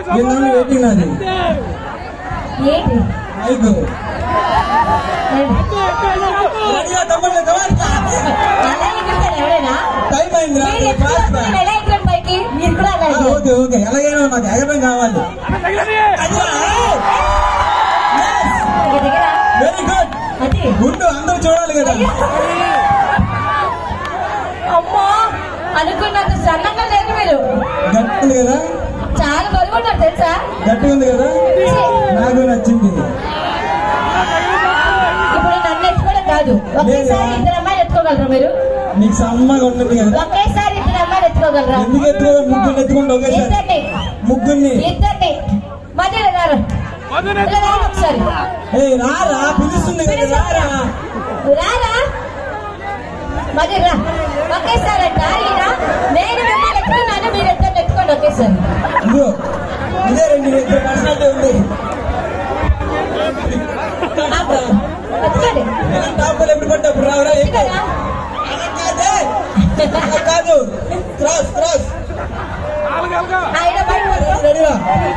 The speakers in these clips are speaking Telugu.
ఏంటన్నా వెయిటింగ్ నాది ఏంటి మైకు రెడీగా తమ్ముళ్ళు, come on. అలా ఎగురుతారు ఎవరైనా టైం అయింది రా, మీరు ఎక్కువ fast గా. మీరు ఎలా ఎగురండి పైకి మీరు కూడా అలా ఆ, ఎగురు. ఓకే ఓకే ఎలాగైనా నాకు ఎగరం కావాలి ఇక దగ్గర వెరీ గుడ్ అది గుండు అందరూ చూడాలి కదా అమ్మో అనుకున్నంత సన్నంగా లేదు మీరు గట్టి ఉంది కదా చాలా బరువు ఉన్నారు తెలుసా గట్టి ఉంది కదా నాకు నచ్చింది ఇప్పుడు నన్ను ఎత్తుకోవడం కాదు ఒకేసారి ఇద్దరు అమ్మాయిలు ఎత్తుకోగలరా మీరు నీకు సమ్మగా ఉంటుంది కదా ఒకేసారి ఇద్దరు అమ్మాయిలు ఎత్తుకోగలరా ఎందుకు ఎత్తుకో ముగ్గురు ఎత్తుకుంటా ఒకేసారి ఇద్దరిని ముగ్గురిని ఇద్దరిని మధ్యలో రారు ఇలా రారు ఒకసారి ఏ రారా పిలుస్తుంది కదా రారా రారా మరి రా ఒకేసారి అంట ఈయన నేను మిమ్మల్ని ఎత్తుకున్నాను మీరు ఇద్దరు ఎత్తుకోండి ఒకేసారి ఇదిగో ఇదే రెండు ఇద్దరు పర్సనాలిటీ ఉంది ఆపు. ఎత్తుకోండి టాప్ ఎప్పుడు పడ్డప్పుడు రావరా ఎత్తుకోరా అలా కాదే అలా కాదు క్రాస్ క్రాస్ ఆయన బయట పడుకో. రెడీరా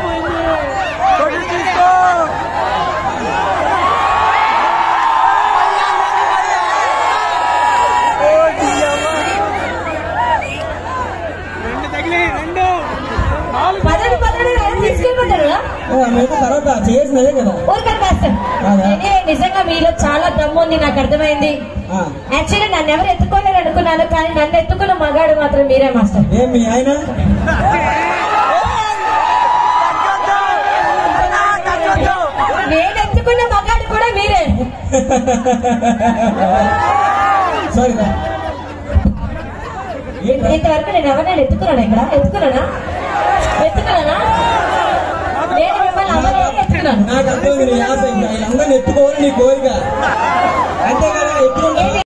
రెండు తగిలి రెండు నాలుగు పదండి పదండి ఏం తీసుకెళ్ళిపోతారు మేము తర్వాత చేసినదే కదా ఊరికని కాస్తాం అవునా? నిజంగా మీలో చాలా దమ్ము ఉంది నాకు అర్థమైంది ఆ, యాక్చువల్లీ నన్ను ఎవరు ఎత్తుకోలేరు అనుకున్నాను కానీ నన్ను ఎత్తుకున్న మగాడు మాత్రం మీరే మాస్టర్ ఏం మీ ఆయన నేను ఎత్తుకున్న మగాడు కూడా మీరే సారీ రా ఏంట్రా? ఇంతవరకు నేను ఎవరైనా ఎత్తుకున్నానా ఇక్కడ ఎత్తుకున్నానా ఎత్తుకున్నానా నేను మిమ్మల్ని అమ్మలే ఎత్తుకున్నాను నాకు అర్థమైంది నీ ఆశ ఇంకా వీళ్ళందరినీ ఎత్తుకోవాలి నీ కోరిక అంతే కదా ఎత్తుకుంటా